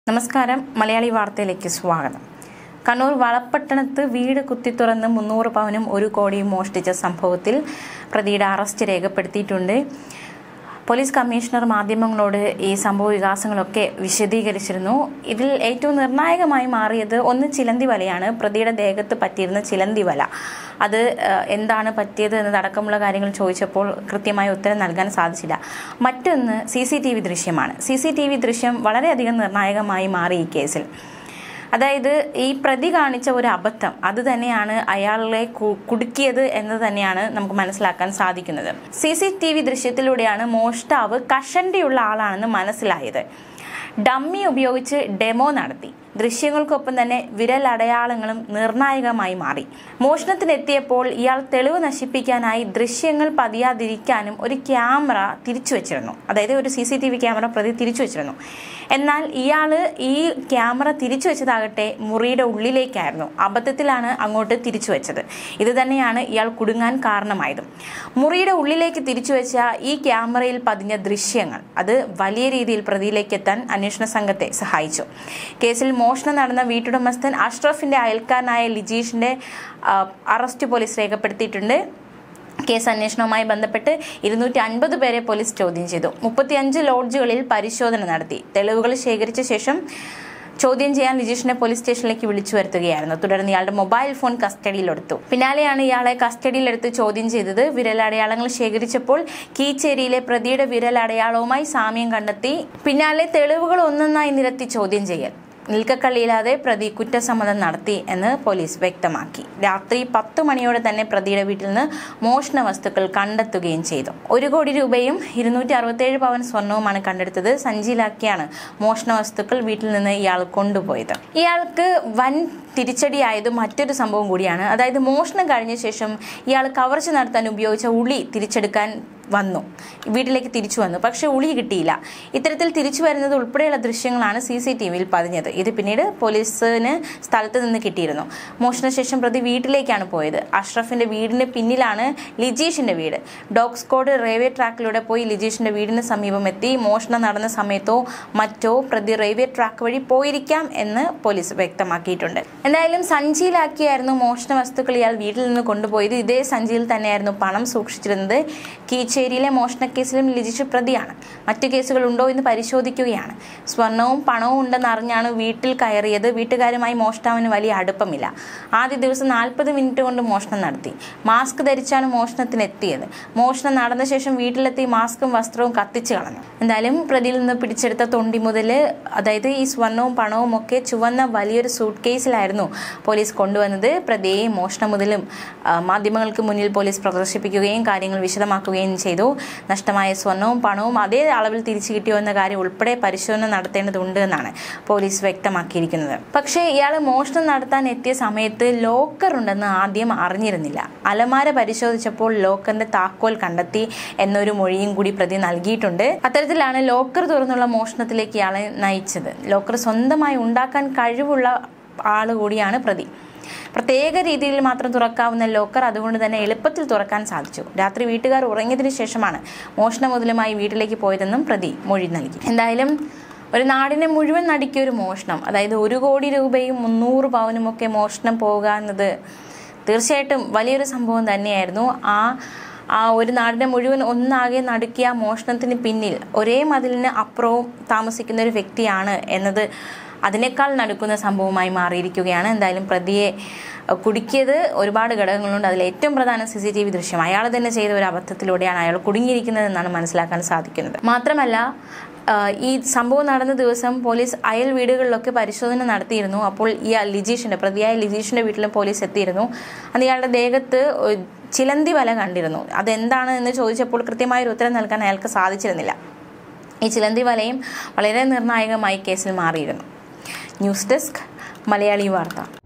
നമസ്കാരം മലയാളി വാർത്തയിലേക്ക് സ്വാഗതം കണ്ണൂർ വളപ്പട്ടണത്ത് വീട് കുത്തിത്തുറന്ന് മുന്നൂറ് പവനും ഒരു കോടിയും മോഷ്ടിച്ച സംഭവത്തിൽ പ്രതിയുടെ അറസ്റ്റ് രേഖപ്പെടുത്തിയിട്ടുണ്ട് പോലീസ് കമ്മീഷണർ മാധ്യമങ്ങളോട് ഈ സംഭവ വികാസങ്ങളൊക്കെ വിശദീകരിച്ചിരുന്നു ഇതിൽ ഏറ്റവും നിർണായകമായി മാറിയത് ഒന്ന് ചിലന്തി വലയാണ് പ്രതിയുടെ ദേഹത്ത് പറ്റിയിരുന്ന ചിലന്തി വല അത് ഏഹ്, എന്താണ് പറ്റിയത് എന്നതടക്കമുള്ള കാര്യങ്ങൾ ചോദിച്ചപ്പോൾ കൃത്യമായ ഉത്തരം നൽകാൻ സാധിച്ചില്ല മറ്റൊന്ന് സി സി ടി വി ദൃശ്യമാണ് സി സി ടി വി ദൃശ്യം വളരെയധികം നിർണായകമായി മാറി ഈ കേസിൽ അതായത് ഈ പ്രതി കാണിച്ച ഒരു അബദ്ധം അത് തന്നെയാണ് അയാളെ കു- കുടുക്കിയത് എന്ന് തന്നെയാണ് നമുക്ക് മനസ്സിലാക്കാൻ സാധിക്കുന്നത് സി സി ടി വി ദൃശ്യത്തിലൂടെയാണ് മോഷ്ടാവ് കഷണ്ടിയുള്ള ആളാണെന്ന് മനസ്സിലായത് ഡമ്മി ഉപയോഗിച്ച് ഡെമോ നടത്തി ദൃശ്യങ്ങൾക്കൊപ്പം തന്നെ വിരലടയാളങ്ങളും നിർണായകമായി മാറി മോഷണത്തിനെത്തിയപ്പോൾ ഇയാൾ തെളിവ് നശിപ്പിക്കാനായി ദൃശ്യങ്ങൾ പതിയാതിരിക്കാനും ഒരു ക്യാമറ തിരിച്ചു വെച്ചിരുന്നു അതായത് ഒരു C C T V camera പ്രതി തിരിച്ചു വെച്ചിരുന്നു എന്നാൽ ഇയാൾ ഈ ക്യാമറ തിരിച്ചു വെച്ചതാകട്ടെ മുറിയുടെ ഉള്ളിലേക്കായിരുന്നു അബദ്ധത്തിലാണ് അങ്ങോട്ട് തിരിച്ചു വെച്ചത് ഇത് തന്നെയാണ് ഇയാൾ കുടുങ്ങാൻ കാരണമായതും മുറിയുടെ ഉള്ളിലേക്ക് തിരിച്ചു വെച്ച ഈ ക്യാമറയിൽ പതിഞ്ഞ ദൃശ്യങ്ങൾ അത് വലിയ രീതിയിൽ പ്രതിയിലേക്ക് എത്താൻ അന്വേഷണ സംഘത്തെ സഹായിച്ചു കേസിൽ മോഷണം നടന്ന വീട്ടുടമസ്ഥൻ അഷ്റഫിന്റെ അയൽക്കാരനായ ലിജീഷിന്റെ ആ, അറസ്റ്റ് പോലീസ് രേഖപ്പെടുത്തിയിട്ടുണ്ട് കേസ് അന്വേഷണവുമായി ബന്ധപ്പെട്ട് ഇരുന്നൂറ്റി അൻപത് പേരെ പോലീസ് ചോദ്യം ചെയ്തു മുപ്പത്തിയഞ്ച് ലോഡ്ജുകളിൽ പരിശോധന നടത്തി തെളിവുകൾ ശേഖരിച്ച ശേഷം ചോദ്യം ചെയ്യാൻ ലിജീഷിനെ പോലീസ് സ്റ്റേഷനിലേക്ക് വിളിച്ചു വരുത്തുകയായിരുന്നു തുടർന്ന് ഇയാളുടെ മൊബൈൽ ഫോൺ കസ്റ്റഡിയിലെടുത്തു പിന്നാലെയാണ് ഇയാളെ കസ്റ്റഡിയിലെടുത്ത് ചോദ്യം ചെയ്തത് വിരലടയാളങ്ങൾ ശേഖരിച്ചപ്പോൾ കീച്ചേരിയിലെ പ്രതിയുടെ വിരലടയാളവുമായി സാമ്യം കണ്ടെത്തി പിന്നാലെ തെളിവുകൾ ഒന്നൊന്നായി നിരത്തി ചോദ്യം ചെയ്യൽ നിൽക്കക്കള്ളിയില്ലാതെ പ്രതി കുറ്റസമ്മതം നടത്തി എന്ന് പോലീസ് വ്യക്തമാക്കി രാത്രി പത്ത് മണിയോടെ തന്നെ പ്രതിയുടെ വീട്ടിൽ നിന്ന് മോഷണ വസ്തുക്കൾ കണ്ടെത്തുകയും ചെയ്തു ഒരു കോടി രൂപയും ഇരുന്നൂറ്റി അറുപത്തേഴ് പവൻ സ്വർണവുമാണ് കണ്ടെടുത്തത് സഞ്ചിയിലാക്കിയാണ് മോഷണ വസ്തുക്കൾ വീട്ടിൽ നിന്ന് ഇയാൾ കൊണ്ടുപോയത് ഇയാൾക്ക് വൻ തിരിച്ചടിയായത് മറ്റൊരു സംഭവം കൂടിയാണ് അതായത് മോഷണം കഴിഞ്ഞ ശേഷം ഇയാൾ കവർച്ച നടത്താൻ ഉപയോഗിച്ച ഉളി തിരിച്ചെടുക്കാൻ വന്നു വീട്ടിലേക്ക് തിരിച്ചു വന്നു പക്ഷെ ഉളി കിട്ടിയില്ല ഇത്തരത്തിൽ തിരിച്ചു വരുന്നത് ഉൾപ്പെടെയുള്ള ദൃശ്യങ്ങളാണ് സി സി ടി വിയിൽ പതിഞ്ഞത് ഇത് പിന്നീട് പോലീസിന് സ്ഥലത്ത് നിന്ന് കിട്ടിയിരുന്നു മോഷണശേഷം പ്രതി വീട്ടിലേക്കാണ് പോയത് അഷ്റഫിന്റെ വീടിന് പിന്നിലാണ് ലിജീഷിന്റെ വീട് ഡോഗ് സ്ക്വാഡ് റെയിൽവേ ട്രാക്കിലൂടെ പോയി ലിജീഷിന്റെ വീടിന് സമീപം എത്തി മോഷണം നടന്ന സമയത്തോ മറ്റോ പ്രതി റെയിൽവേ ട്രാക്ക് വഴി പോയിരിക്കാം എന്ന് പോലീസ് വ്യക്തമാക്കിയിട്ടുണ്ട് എന്തായാലും സഞ്ചിയിലാക്കിയായിരുന്നു മോഷണ വസ്തുക്കൾ ഇയാൾ വീട്ടിൽ നിന്ന് കൊണ്ടുപോയത് ഇതേ സഞ്ചിയിൽ തന്നെയായിരുന്നു പണം സൂക്ഷിച്ചിരുന്നത് കീച്ചേരിയിലെ മോഷണ കേസിലും ലിജിഷ് പ്രതിയാണ് മറ്റു കേസുകൾ ഉണ്ടോ എന്ന് പരിശോധിക്കുകയാണ് സ്വർണവും പണവും ഉണ്ടെന്ന് അറിഞ്ഞാണ് വീട്ടിൽ കയറിയത് വീട്ടുകാരുമായി മോഷ്ടാവിന് വലിയ അടുപ്പമില്ല ആദ്യ ദിവസം നാൽപ്പത് മിനിറ്റ് കൊണ്ട് മോഷണം നടത്തി മാസ്ക് ധരിച്ചാണ് മോഷണത്തിന് എത്തിയത് മോഷണം നടന്ന ശേഷം വീട്ടിലെത്തി മാസ്കും വസ്ത്രവും കത്തിച്ചു കളഞ്ഞു എന്തായാലും പ്രതിയിൽ നിന്ന് പിടിച്ചെടുത്ത തൊണ്ടി മുതൽ അതായത് ഈ സ്വർണവും പണവും ഒക്കെ ചുവന്ന വലിയൊരു സൂട്ട് കേസിലായിരുന്നു പോലീസ് കൊണ്ടുവന്നത് പ്രതിയെ മോഷണം മുതലും ആ, മാധ്യമങ്ങൾക്ക് മുന്നിൽ പോലീസ് പ്രദർശിപ്പിക്കുകയും കാര്യങ്ങൾ വിശദമാക്കുകയും ചെയ്തു നഷ്ടമായ സ്വർണവും പണവും അതേ അളവിൽ തിരിച്ചു കിട്ടിയോ എന്ന കാര്യം ഉൾപ്പെടെ പരിശോധന നടത്തേണ്ടതുണ്ട് എന്നാണ് പോലീസ് വ്യക്തമാക്കിയിരിക്കുന്നത് പക്ഷേ ഇയാൾ മോഷണം നടത്താൻ എത്തിയ സമയത്ത് ലോക്കർ ഉണ്ടെന്ന് ആദ്യം അറിഞ്ഞിരുന്നില്ല അലമാര പരിശോധിച്ചപ്പോൾ ലോക്കറിന്റെ താക്കോൽ കണ്ടെത്തി എന്നൊരു മൊഴിയും കൂടി പ്രതി നൽകിയിട്ടുണ്ട് അത്തരത്തിലാണ് ലോക്കർ തുറന്നുള്ള മോഷണത്തിലേക്ക് ഇയാളെ നയിച്ചത് ലോക്കർ സ്വന്തമായി ഉണ്ടാക്കാൻ കഴിവുള്ള ആള് കൂടിയാണ് പ്രതി പ്രത്യേക രീതിയിൽ മാത്രം തുറക്കാവുന്ന ലോക്കർ അതുകൊണ്ട് തന്നെ എളുപ്പത്തിൽ തുറക്കാൻ സാധിച്ചു രാത്രി വീട്ടുകാർ ഉറങ്ങിയതിനു ശേഷമാണ് മോഷണ മുതലുമായി വീട്ടിലേക്ക് പോയതെന്നും പ്രതി മൊഴി നൽകി എന്തായാലും ഒരു നാടിനെ മുഴുവൻ നടുക്കിയ ഒരു മോഷണം അതായത് ഒരു കോടി രൂപയും മുന്നൂറ് പവനും ഒക്കെ മോഷണം പോകുക എന്നത് തീർച്ചയായിട്ടും വലിയൊരു സംഭവം തന്നെയായിരുന്നു ആ ആ ഒരു നാടിനെ മുഴുവൻ ഒന്നാകെ നടുക്കിയ ആ മോഷണത്തിന് പിന്നിൽ ഒരേ മതിലിന് അപ്പുറവും താമസിക്കുന്ന ഒരു വ്യക്തിയാണ് എന്നത് അതിനേക്കാൾ നടുക്കുന്ന സംഭവമായി മാറിയിരിക്കുകയാണ് എന്തായാലും പ്രതിയെ അഹ്, കുടുക്കിയത് ഒരുപാട് ഘടകങ്ങളുണ്ട് അതിൽ ഏറ്റവും പ്രധാനം സി സി ടി വി ദൃശ്യം അയാൾ തന്നെ ചെയ്ത ഒരു അബദ്ധത്തിലൂടെയാണ് അയാൾ കുടുങ്ങിയിരിക്കുന്നത് എന്നാണ് മനസ്സിലാക്കാൻ സാധിക്കുന്നത് മാത്രമല്ല ആഹ്, ഈ സംഭവം നടന്ന ദിവസം പോലീസ് അയൽ വീടുകളിലൊക്കെ പരിശോധന നടത്തിയിരുന്നു അപ്പോൾ ഈ ലിജീഷിന്റെ പ്രതിയായ ലിജീഷിന്റെ വീട്ടിലും പോലീസ് എത്തിയിരുന്നു അന്ന് ഇയാളുടെ ദേഹത്ത് ഒരു ചിലന്തി വല കണ്ടിരുന്നു അതെന്താണ് എന്ന് ചോദിച്ചപ്പോൾ കൃത്യമായ ഒരു ഉത്തരം നൽകാൻ അയാൾക്ക് സാധിച്ചിരുന്നില്ല ഈ ചിലന്തി വലയും വളരെ നിർണായകമായി കേസിൽ മാറിയിരുന്നു ന്യൂസ് ഡെസ്ക് മലയാളി വാർത്ത